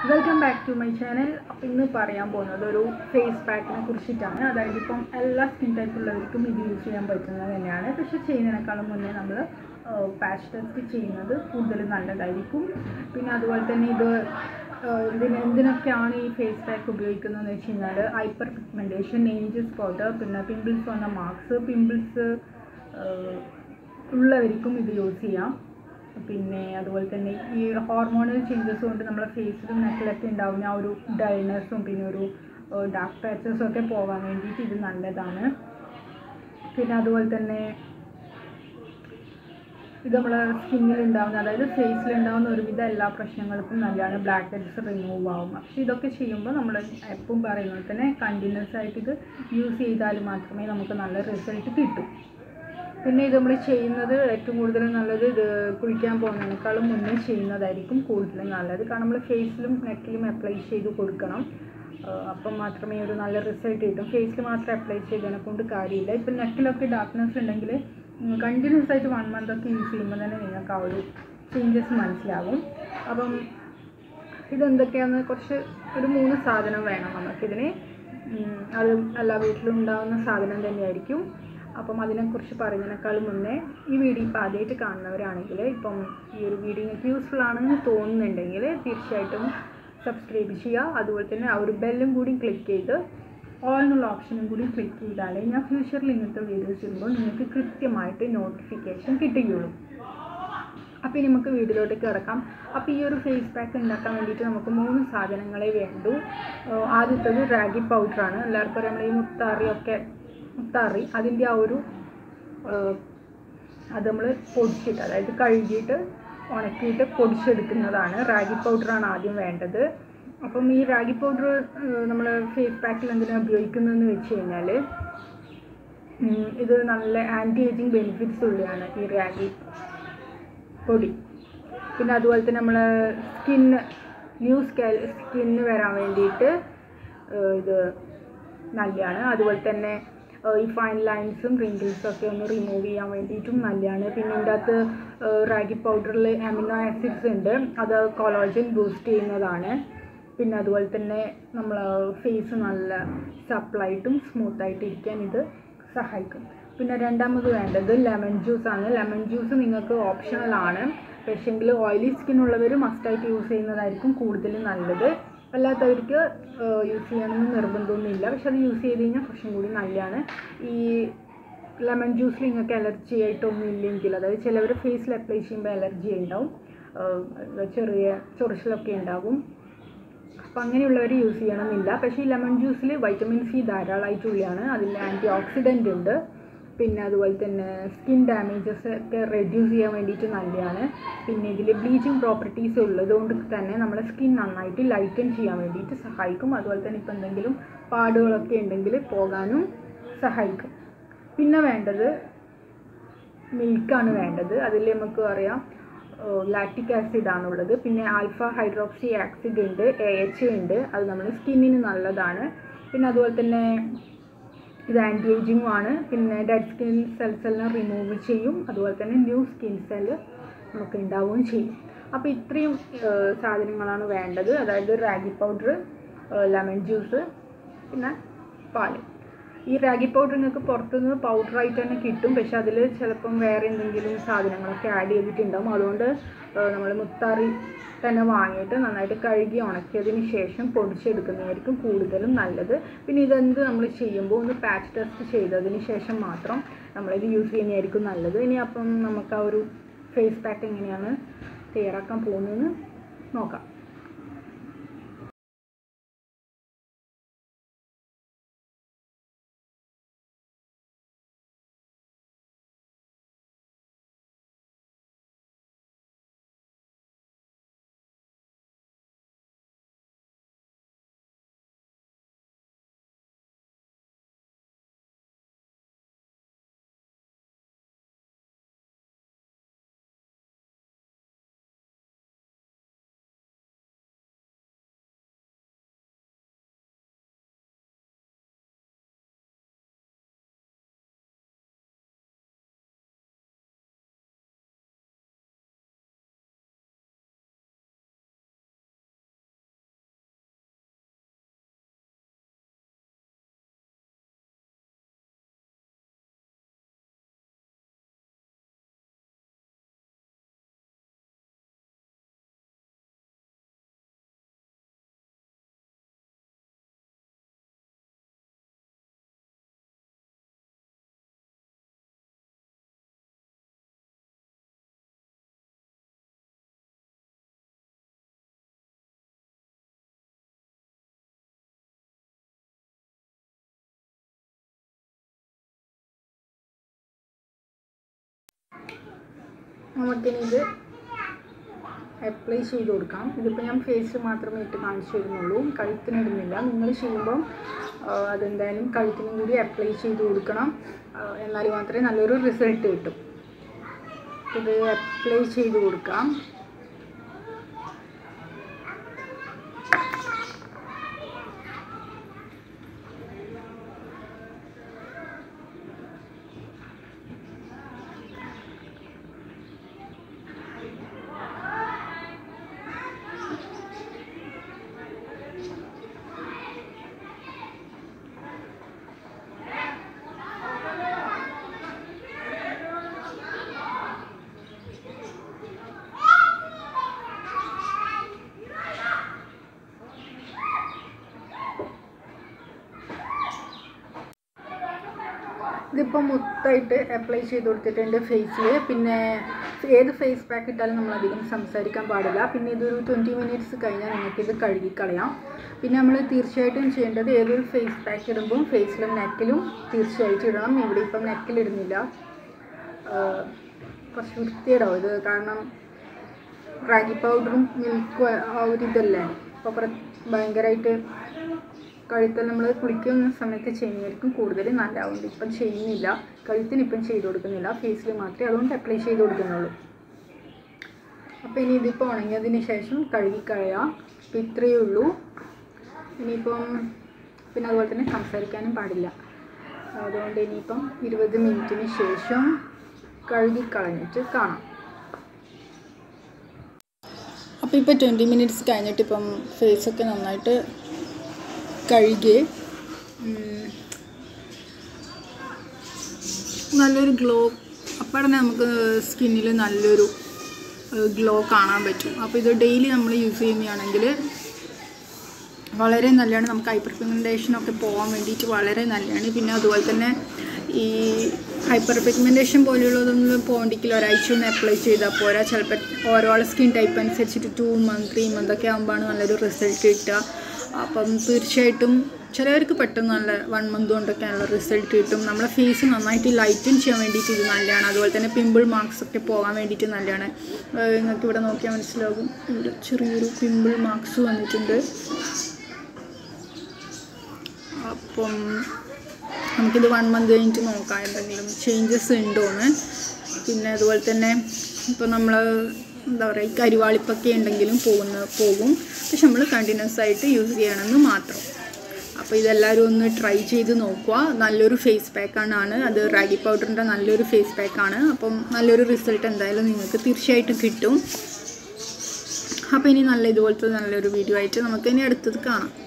welcome back to my channel അപ്പോൾ ഇന്ന് പറയാൻ പോകുന്നത് ഒരു ഫേസ് പാക്കിനെ കുറിച്ചിട്ടാണ് അതായത് ഇപ്പം എല്ലാ സ്കിൻ ടൈപ്പ് ഉള്ളവർക്കും ഇത് യൂസ് ചെയ്യാൻ പറ്റുന്നത് തന്നെയാണ് പക്ഷെ ചെയ്യുന്നതിനേക്കാളും മുന്നേ നമ്മൾ പാച്ച് ടെസ്റ്റ് ചെയ്യുന്നത് കൂടുതൽ നല്ലതായിരിക്കും പിന്നെ അതുപോലെ തന്നെ ഇത് ഏഹ്, ഇതിന് എന്തിനൊക്കെയാണ് ഈ ഫേസ് പാക്ക് ഉപയോഗിക്കുന്നതെന്ന് വെച്ച് കഴിഞ്ഞാൽ ഹൈപ്പർ പിഗ്മെൻറ്റേഷൻ ഏജ് സ്പോട്ട് പിന്നെ പിമ്പിൾസ് വന്ന മാർക്സ് പിമ്പിൾസ് ഉള്ളവർക്കും ഇത് യൂസ് ചെയ്യാം പിന്നെ അതുപോലെ തന്നെ ഈ ഹോർമോണൽ ചേഞ്ചസ് കൊണ്ട് നമ്മുടെ ഫേസിലും നെക്കിലൊക്കെ ഉണ്ടാവുന്ന ആ ഒരു ഡൾനെസ്സും പിന്നെ ഒരു ഡാർക്ക് പാച്ചസും ഒക്കെ പോകാൻ വേണ്ടിയിട്ട് ഇത് നല്ലതാണ് പിന്നെ അതുപോലെ തന്നെ ഇത് നമ്മളെ സ്കിന്നിൽ ഉണ്ടാകുന്ന അതായത് ഫേസിൽ ഉണ്ടാകുന്ന ഒരുവിധ എല്ലാ പ്രശ്നങ്ങൾക്കും നല്ലതാണ് ബ്ലാക്ക് ഹെഡ്സ് റിമൂവ് ആവും പക്ഷേ ഇതൊക്കെ ചെയ്യുമ്പോൾ നമ്മൾ എപ്പം പറയുന്നത് തന്നെ കണ്ടിന്യൂസ് ആയിട്ട് ഇത് യൂസ് ചെയ്താൽ മാത്രമേ നമുക്ക് നല്ല റിസൾട്ട് കിട്ടൂ പിന്നെ ഇത് നമ്മൾ ചെയ്യുന്നത് ഏറ്റവും കൂടുതൽ നല്ലത് ഇത് കുളിക്കാൻ പോകുന്നതിനേക്കാളും മുന്നേ ചെയ്യുന്നതായിരിക്കും കൂടുതൽ നല്ലത് കാരണം നമ്മൾ ഫേസിലും നെക്കിലും അപ്ലൈ ചെയ്ത് കൊടുക്കണം ആഹ് അപ്പം മാത്രമേ ഒരു നല്ല റിസൾട്ട് കിട്ടും ഫേസിൽ മാത്രം അപ്ലൈ ചെയ്തതിനെ കൊണ്ട് കാര്യമില്ല ഇപ്പം നെക്കിലൊക്കെ ഡാർക്ക്നെസ് ഉണ്ടെങ്കിൽ കണ്ടിന്യൂസ് ആയിട്ട് വൺ മന്ത് ഒക്കെ യൂസ് ചെയ്യുമ്പോൾ തന്നെ നിങ്ങൾക്ക് ആ ഒരു ചേഞ്ചസ് മനസ്സിലാവും അപ്പം ഇതെന്തൊക്കെയാണെന്ന് കുറച്ച് ഒരു മൂന്ന് സാധനം വേണം നമുക്കിതിന് ഉം, അത് എല്ലാ വീട്ടിലും ഉണ്ടാകുന്ന സാധനം തന്നെയായിരിക്കും അപ്പം അതിനെക്കുറിച്ച് പറയുന്നതിനേക്കാൾ മുന്നേ ഈ വീഡിയോ ഇപ്പോൾ ആദ്യമായിട്ട് കാണുന്നവരാണെങ്കിൽ ഇപ്പം ഈ ഒരു വീഡിയോ നിങ്ങൾക്ക് യൂസ്ഫുൾ ആണെന്ന് തോന്നുന്നുണ്ടെങ്കിൽ തീർച്ചയായിട്ടും സബ്സ്ക്രൈബ് ചെയ്യുക അതുപോലെ തന്നെ ആ ഒരു ബെല്ലും കൂടി ക്ലിക്ക് ചെയ്ത് ഓൾ എന്നുള്ള ഓപ്ഷനും കൂടി ക്ലിക്ക് ചെയ്താലേ ഞാൻ ഫ്യൂച്ചറിൽ ഇങ്ങനത്തെ വീഡിയോസ് ഇടുമ്പോൾ നിങ്ങൾക്ക് കൃത്യമായിട്ട് നോട്ടിഫിക്കേഷൻ കിട്ടുകയുള്ളൂ അപ്പോൾ ഇനി നമുക്ക് വീട്ടിലോട്ട് കിടക്കാം അപ്പോൾ ഈ ഒരു ഫേസ് പാക്ക് ഉണ്ടാക്കാൻ വേണ്ടിയിട്ട് നമുക്ക് മൂന്ന് സാധനങ്ങളെ വേണ്ടൂ ഏഹ് ആദ്യത്തേത് റാഗി പൗഡറാണ് എല്ലാവർക്കും അറിയാം നമ്മൾ ഈ മുത്താറിയൊക്കെ മുത്താറി അതിൻ്റെ ആ ഒരു ഏഹ് അത് നമ്മൾ പൊടിച്ചിട്ട് അതായത് കഴുകിയിട്ട് ഉണക്കിയിട്ട് പൊടിച്ചെടുക്കുന്നതാണ് റാഗി പൗഡറാണ് ആദ്യം വേണ്ടത് അപ്പം ഈ റാഗി പൗഡർ നമ്മൾ ഫേസ് പാക്കിൽ എന്തിനാണ് ഉപയോഗിക്കുന്നതെന്ന് വെച്ച് കഴിഞ്ഞാൽ ഉം, ഇത് നല്ല ആൻറ്റി ഏജിങ് ബെനിഫിറ്റ്സ് ഉള്ളതാണ് ഈ റാഗി പൊടി പിന്നെ അതുപോലെ തന്നെ നമ്മൾ സ്കിന്ന് ന്യൂ സ്കെ സ്കിന്ന് വരാൻ വേണ്ടിയിട്ട് ഏഹ് ഇത് നല്ലതാണ് അതുപോലെ തന്നെ ഏഹ് ഈ ഫൈൻ ലൈൻസും റിങ്കിൾസും ഒക്കെ ഒന്ന് റിമൂവ് ചെയ്യാൻ വേണ്ടിയിട്ടും നല്ലതാണ് പിന്നെ ഇതിൻ്റെ അകത്ത് റാഗി പൗഡറിൽ അമിനോ ആസിഡ്സ് ഉണ്ട് അത് കൊളോജൻ ബൂസ്റ്റ് ചെയ്യുന്നതാണ് പിന്നെ അതുപോലെ തന്നെ നമ്മൾ ഫേസ് നല്ല സപ്ലായിട്ടും സ്മൂത്തായിട്ട് ഇരിക്കാൻ ഇത് സഹായിക്കും പിന്നെ രണ്ടാമത് വേണ്ടത് ലെമൺ ജ്യൂസ് ആണ് ലെമൺ ജ്യൂസ് നിങ്ങൾക്ക് ഓപ്ഷണൽ ആണ് പക്ഷേങ്കിൽ ഓയിലി സ്കിൻ ഉള്ളവർ മസ്റ്റായിട്ട് യൂസ് ചെയ്യുന്നതായിരിക്കും കൂടുതൽ നല്ലത് അല്ലാത്തവർക്ക് യൂസ് ചെയ്യണമെന്ന് നിർബന്ധമൊന്നുമില്ല പക്ഷെ അത് യൂസ് ചെയ്ത് കഴിഞ്ഞാൽ കുറച്ചും കൂടി നല്ലതാണ് ഈ ലെമൺ ജ്യൂസിൽ നിങ്ങൾക്ക് അലർജി ആയിട്ടൊന്നും ഇല്ലെങ്കിൽ അതായത് ചിലവർ ഫേസിൽ അപ്ലൈ ചെയ്യുമ്പോൾ അലർജി ഉണ്ടാവും ഏഹ് ചെറിയ ചൊറിച്ചിലൊക്കെ ഉണ്ടാകും അപ്പം അങ്ങനെയുള്ളവർ യൂസ് ചെയ്യണമെന്നില്ല പക്ഷേ ഈ ലെമൺ ജ്യൂസിൽ വൈറ്റമിൻ സി ധാരാളമായിട്ടുള്ളതാണ് അതിൽ ആൻറ്റി ഓക്സിഡൻ്റ് ഉണ്ട് പിന്നെ അതുപോലെ തന്നെ സ്കിൻ ഡാമേജസ് ഒക്കെ റെഡ്യൂസ് ചെയ്യാൻ വേണ്ടിയിട്ട് നല്ലതാണ് പിന്നെ ഇതിൽ ബ്ലീച്ചിങ് പ്രോപ്പർട്ടീസ് ഉള്ളതുകൊണ്ട് തന്നെ നമ്മുടെ സ്കിൻ നന്നായിട്ട് ലൈറ്റൻ ചെയ്യാൻ വേണ്ടിയിട്ട് സഹായിക്കും അതുപോലെ തന്നെ ഇപ്പോൾ എന്തെങ്കിലും പാടുകളൊക്കെ ഉണ്ടെങ്കിൽ പോകാനും സഹായിക്കും പിന്നെ വേണ്ടത് മിൽക്കാണ് വേണ്ടത് അതിൽ നമുക്ക് അറിയാം ലാക്റ്റിക് ആസിഡ് ആണുള്ളത് പിന്നെ ആൽഫ ഹൈഡ്രോക്സി ആസിഡ് ഉണ്ട് എ എച്ച് ഉണ്ട് അത് നമ്മുടെ സ്കിന്നിന് നല്ലതാണ് പിന്നെ അതുപോലെ തന്നെ ഇത് ആൻറ്റി ഏജിങ്ങും ആണ് പിന്നെ ഡെഡ് സ്കിൻ സെൽസ് എല്ലാം റിമൂവ് ചെയ്യും അതുപോലെ തന്നെ ന്യൂ സ്കിൻ സെല്ല് നമുക്ക് ഉണ്ടാവുകയും ചെയ്യും അപ്പോൾ ഇത്രയും ഏഹ്, സാധനങ്ങളാണ് വേണ്ടത് അതായത് റാഗി പൗഡർ ലെമൺ ജ്യൂസ് പിന്നെ പാല് ഈ റാഗി പൗഡർ നിങ്ങൾക്ക് പുറത്തുനിന്ന് പൗഡറായിട്ട് തന്നെ കിട്ടും പക്ഷെ അതിൽ ചിലപ്പം വേറെ എന്തെങ്കിലും സാധനങ്ങളൊക്കെ ആഡ് ചെയ്തിട്ടുണ്ടാവും അതുകൊണ്ട് നമ്മൾ മുത്താറി തന്നെ വാങ്ങിയിട്ട് നന്നായിട്ട് കഴുകി ഉണക്കിയതിന് ശേഷം പൊടിച്ചെടുക്കുന്നതായിരിക്കും കൂടുതലും നല്ലത് പിന്നെ ഇതെന്ത് നമ്മൾ ചെയ്യുമ്പോൾ ഒന്ന് പാച്ച് ടെസ്റ്റ് ചെയ്തതിന് ശേഷം മാത്രം നമ്മളിത് യൂസ് ചെയ്യുന്നതായിരിക്കും നല്ലത് ഇനി അപ്പം നമുക്ക് ആ ഒരു ഫേസ് പാക്ക് എങ്ങനെയാണ് തയ്യാറാക്കാൻ പോകുന്നതെന്ന് നോക്കാം നമുക്കിനി ഇത് അപ്ലൈ ചെയ്ത് കൊടുക്കാം ഇതിപ്പോൾ ഞാൻ ഫേസിൽ മാത്രമേ ഇട്ട് കാണിച്ചു തരുന്നുള്ളൂ കഴുത്തിന് ഇടുന്നില്ല നിങ്ങൾ ചെയ്യുമ്പം ആ, അതെന്തായാലും കഴുത്തിനും കൂടി അപ്ലൈ ചെയ്ത് കൊടുക്കണം ആ, എന്നാൽ മാത്രമേ നല്ലൊരു റിസൾട്ട് കിട്ടും ഇത് അപ്ലൈ ചെയ്ത് കൊടുക്കാം ഇതിപ്പോൾ മൊത്തമായിട്ട് അപ്ലൈ ചെയ്ത് കൊടുത്തിട്ടുണ്ട് ഫേസിൽ പിന്നെ ഏത് ഫേസ് പാക്ക് ഇട്ടാലും നമ്മൾ അധികം സംസാരിക്കാൻ പാടില്ല പിന്നെ ഇതൊരു ട്വൻറ്റി മിനിറ്റ്സ് കഴിഞ്ഞാൽ നിങ്ങൾക്കിത് കഴുകിക്കളയാം പിന്നെ നമ്മൾ തീർച്ചയായിട്ടും ചെയ്യേണ്ടത് ഏതൊരു ഫേസ് പാക്ക് ഇടുമ്പോൾ ഫേസിലും നെക്കിലും തീർച്ചയായിട്ടും ഇടണം ഇവിടെ ഇപ്പം നെക്കിൽ ഇടുന്നില്ല ആഹ് കുറച്ച് വൃത്തിയിടാവും ഇത് കാരണം റാഗി പൗഡറും മിൽക്കും ആ ഒരു ഇതല്ലേ അപ്പോൾ പ്ര- ഭയങ്കരമായിട്ട് കഴുത്തിൽ നമ്മൾ കുളിക്കുന്ന സമയത്ത് ചെയ്യുന്നതായിരിക്കും കൂടുതൽ നല്ലതാവുന്നത് ഇപ്പം ചെയ്യുന്നില്ല കഴുത്തിന് ഇപ്പം ചെയ്ത് കൊടുക്കുന്നില്ല ഫേസിൽ മാത്രമേ അതുകൊണ്ട് അപ്ലൈ ചെയ്ത് കൊടുക്കുന്നുള്ളൂ അപ്പോൾ ഇനി ഇതിപ്പോൾ ഉണങ്ങിയതിന് ശേഷം കഴുകിക്കളയാം അപ്പോൾ ഇത്രയേ ഉള്ളൂ ഇനിയിപ്പം പിന്നെ അതുപോലെ തന്നെ സംസാരിക്കാനും പാടില്ല അതുകൊണ്ട് ഇനിയിപ്പം ഇരുപത് മിനിറ്റിന് ശേഷം കഴുകിക്കളഞ്ഞിട്ട് കാണാം അപ്പോൾ ഇപ്പോൾ ട്വൻറ്റി മിനിറ്റ്സ് കഴിഞ്ഞിട്ട് ഇപ്പം ഫേസൊക്കെ നന്നായിട്ട് കഴുകി ഉം, നല്ലൊരു ഗ്ലോ അപ്പോൾ തന്നെ നമുക്ക് സ്കിന്നിൽ നല്ലൊരു ഗ്ലോ കാണാൻ പറ്റും അപ്പോൾ ഇത് ഡെയിലി നമ്മൾ യൂസ് ചെയ്യുന്നതാണെങ്കിൽ വളരെ നല്ലതാണ് നമുക്ക് ഹൈപ്പർ പിഗ്മെൻറ്റേഷനൊക്കെ പോകാൻ വേണ്ടിയിട്ട് വളരെ നല്ലതാണ് പിന്നെ അതുപോലെ തന്നെ ഈ ഹൈപ്പർ പിഗ്മെൻറ്റേഷൻ പോലെയുള്ളതൊന്നും പോകണ്ടെങ്കിൽ ഒരാഴ്ച ഒന്ന് അപ്ലൈ ചെയ്താൽ പോരാ ചിലപ്പോൾ ഓരോ സ്കിൻ ടൈപ്പ് അനുസരിച്ചിട്ട് ടു മന്ത് ത്രീ മന്ത് ഒക്കെ ആകുമ്പോഴാണ് നല്ലൊരു റിസൾട്ട് കിട്ടുക അപ്പം തീർച്ചയായിട്ടും ചിലവർക്ക് പെട്ടെന്ന് നല്ല വൺ മന്ത് കൊണ്ടൊക്കെയുള്ള റിസൾട്ട് കിട്ടും നമ്മളെ ഫേസ് നന്നായിട്ട് ലൈറ്റൻ ചെയ്യാൻ വേണ്ടിയിട്ട് ഇത് നല്ലതാണ് അതുപോലെ തന്നെ പിമ്പിൾ മാർക്സ് ഒക്കെ പോകാൻ വേണ്ടിയിട്ട് നല്ലതാണ് ഏഹ് നിങ്ങൾക്ക് ഇവിടെ നോക്കിയാൽ മനസ്സിലാകും ഇവിടെ ചെറിയൊരു പിമ്പിൾ മാർക്സ് വന്നിട്ടുണ്ട് അപ്പം നമുക്കിത് വൺ മന്ത് കഴിഞ്ഞിട്ട് നോക്കാം എന്തെങ്കിലും ചേഞ്ചസ് ഉണ്ടോയെന്ന് പിന്നെ അതുപോലെ തന്നെ ഇപ്പോൾ നമ്മൾ എന്താ പറയുക ഈ കരിവാളിപ്പൊക്കെ ഉണ്ടെങ്കിലും പോകുന്ന പോകും പക്ഷെ നമ്മൾ കണ്ടിന്യൂസ് ആയിട്ട് യൂസ് ചെയ്യണമെന്ന് മാത്രം അപ്പോൾ ഇതെല്ലാവരും ഒന്ന് ട്രൈ ചെയ്ത് നോക്കുക നല്ലൊരു ഫേസ് പാക്കാണ് അത് റാഗി പൗഡറിൻ്റെ നല്ലൊരു ഫേസ് പാക്കാണ് അപ്പം നല്ലൊരു റിസൾട്ട് എന്തായാലും നിങ്ങൾക്ക് തീർച്ചയായിട്ടും കിട്ടും അപ്പോൾ ഇനി നല്ല ഇതുപോലത്തെ നല്ലൊരു വീഡിയോ ആയിട്ട് നമുക്ക് ഇനി അടുത്തത് കാണാം